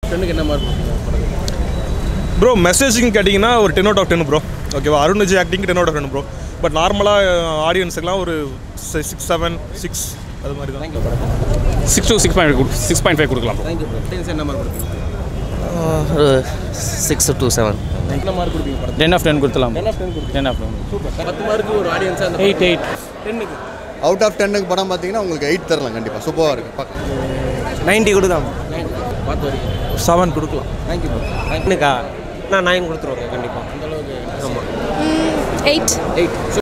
டென்னுக்கு என்ன மார்க் கொடுப்பீங்க ப்ரோ மெசேஜிங் கேட்டிங்கன்னா ஒரு ten out of ten bro ஓகேவா Arun Vijay acting ten out of ten bro but நார்மலாக ஆடியன்ஸுக்குலாம் ஒரு சிக்ஸ் செவன் சிக்ஸ் அது மாதிரி தான் thank you bro six two six point six point five கொடுக்கலாம் தேங்க்யூ ப்ரோ டென்ஸ் என்ன மார்க் கொடுப்பீங்க சிக்ஸ் டூ செவன் என்ன மார்க் கொடுப்பீங்க படத்துக்கு டென் ஆஃப் டென் கொடுத்துலாம் டென் ஆஃப் டென் கொடுப்பீங்க டென் ஆஃப் டென் சூப்பர் பத்து மார்க்கு ஒரு ஆடியன்ஸாக அந்த எயிட் எயிட் டென்னுக்கு அவுட் ஆஃப் டென்னுக்கு படம் பார்த்தீங்கன்னா உங்களுக்கு எயிட் தரலாம் கண்டிப்பாக சூப்பராக இருக்குது பார்க்க நைன்ட்டி கொடுக்கலாம் பார்த்து வரைக்கும் செவன் கொடுக்கலாம் தேங்க்யூ ப்ரோ தேங்க்யூ எனக்கா நான் நைன் கொடுத்துருவேங்க கண்டிப்பாக அந்த அளவுக்கு ஆமாம் எயிட் எயிட்